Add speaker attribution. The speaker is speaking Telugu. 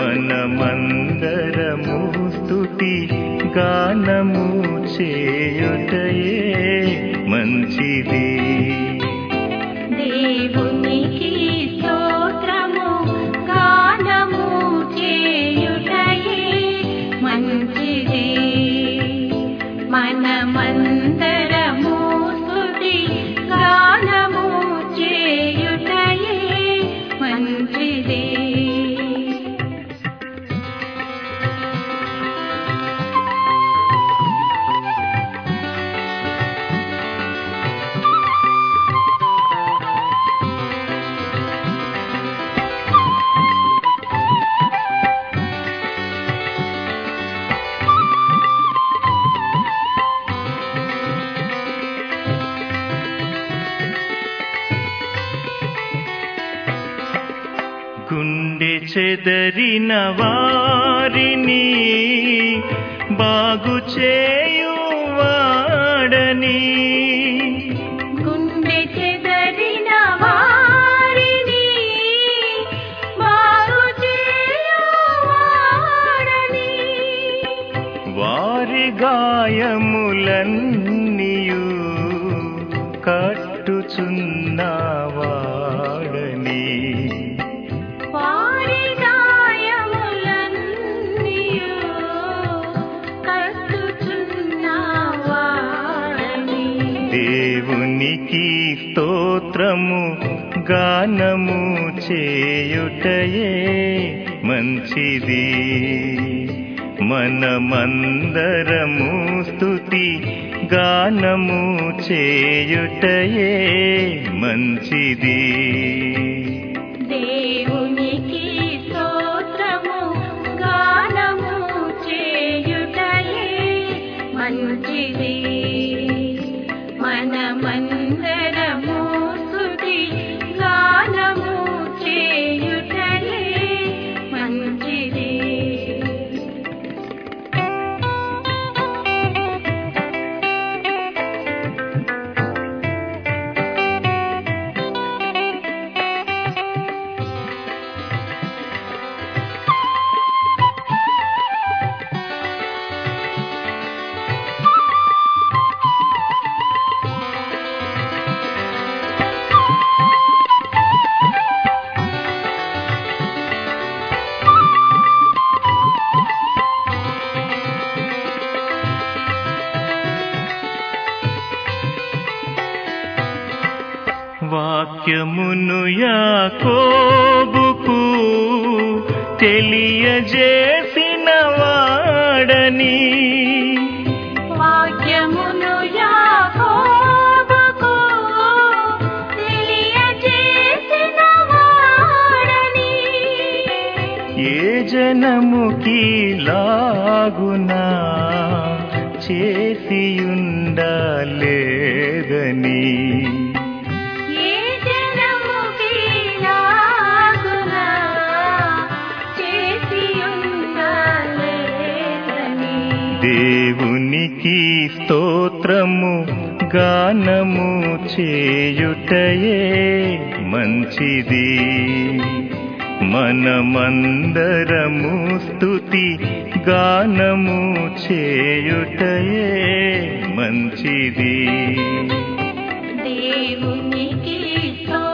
Speaker 1: మనమందరము స్తుతి గానము చేయుటయే మంచిది
Speaker 2: దేవునికి స్తోత్రము గానము చేయుటయే మంచిది మనమందరము స్తుతి గానము చేయుటయే మంచిది
Speaker 1: గుండె చెదరిన వారిని బాగు చేయువాడని
Speaker 2: గుండె చెదరిన వారిని బాగు చేయువాడని
Speaker 1: వారి గాయములన్నీయు కట్టుచున్నవాడని
Speaker 2: వారి గాయములన్నీయు కట్టుచున్నవాడని
Speaker 1: దేవునికి స్తోత్రము గానము చేయుటయే మంచిది మనమందరము స్తుతి గానము చేయుటయే మంచిది
Speaker 2: దేవునికి స్తోత్రము గానము చేయుటయే మంచిది మనమందరము స్తుతి గానము చేయుటయే మంచిది
Speaker 1: వాక్యమును యాకోబుకు తెలియజేసిన వాడని
Speaker 2: వాక్యమును యాకోబుకు తెలియజేసిన వాడని
Speaker 1: ఏ జనముకి లాగునా చేసియుండలేదని
Speaker 2: ఏ జనముకి లాగునా చేసి ఉండాలేదని
Speaker 1: దేవునికి స్తోత్రము గానము చేయుటయే మంచిది మనమందరము స్తుతి గానము చేయుటయే మంచిది
Speaker 2: దేవునికి స్తోత్రము